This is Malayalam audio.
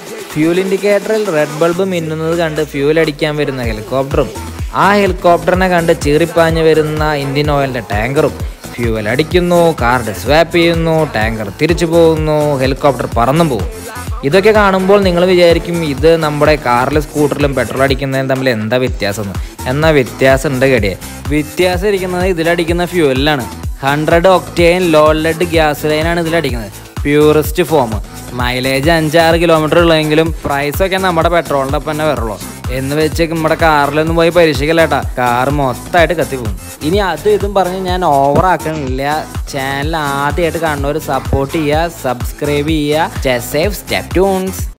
ഫ്യൂൽ ഇൻഡിക്കേറ്ററിൽ റെഡ് ബൾബ് മിന്നുന്നത് കണ്ട് ഫ്യൂൽ അടിക്കാൻ വരുന്ന ഹെലികോപ്റ്ററും ആ ഹെലികോപ്റ്ററിനെ കണ്ട് ചീറിപ്പാഞ്ഞ് വരുന്ന ഇന്ത്യൻ ഓയിലിൻ്റെ ടാങ്കറും ഫ്യൂവൽ അടിക്കുന്നു കാർഡ് സ്വാപ്പ് ചെയ്യുന്നു ടാങ്കർ തിരിച്ചു പോകുന്നു ഹെലികോപ്റ്റർ പറന്നും പോകും ഇതൊക്കെ കാണുമ്പോൾ നിങ്ങൾ വിചാരിക്കും ഇത് നമ്മുടെ കാറിലും സ്കൂട്ടറിലും പെട്രോൾ അടിക്കുന്നതിന് തമ്മിൽ എന്താ വ്യത്യാസം എന്ന് എന്നാൽ വ്യത്യാസം ഉണ്ട് കേടിയെ വ്യത്യാസം ഇരിക്കുന്നത് ഇതിലടിക്കുന്ന ഫ്യൂവലിലാണ് hundred octane low lead gas ലൈനാണ് ഇതിലടിക്കുന്നത് പ്യൂറസ്റ്റ് ഫോം മൈലേജ് അഞ്ചാറ് കിലോമീറ്റർ ഉള്ളെങ്കിലും പ്രൈസൊക്കെ നമ്മുടെ പെട്രോളിൻ്റെ ഒപ്പം തന്നെ വരുള്ളൂ എന്ന് വെച്ച് നമ്മുടെ കാറിലൊന്നും പോയി പരീക്ഷിക്കല്ലേട്ടാ കാർ മൊത്തമായിട്ട് കത്തിപ്പോകും ഇനി അതും ഇതും പറഞ്ഞ് ഞാൻ ഓവർ ആക്കണില്ല ചാനൽ ആദ്യമായിട്ട് കാണുന്നവർ സപ്പോർട്ട് ചെയ്യുക സബ്സ്ക്രൈബ് ചെയ്യുക സ്റ്റെപ്പ് സ്റ്റെപ്പ് ട്യൂൺസ്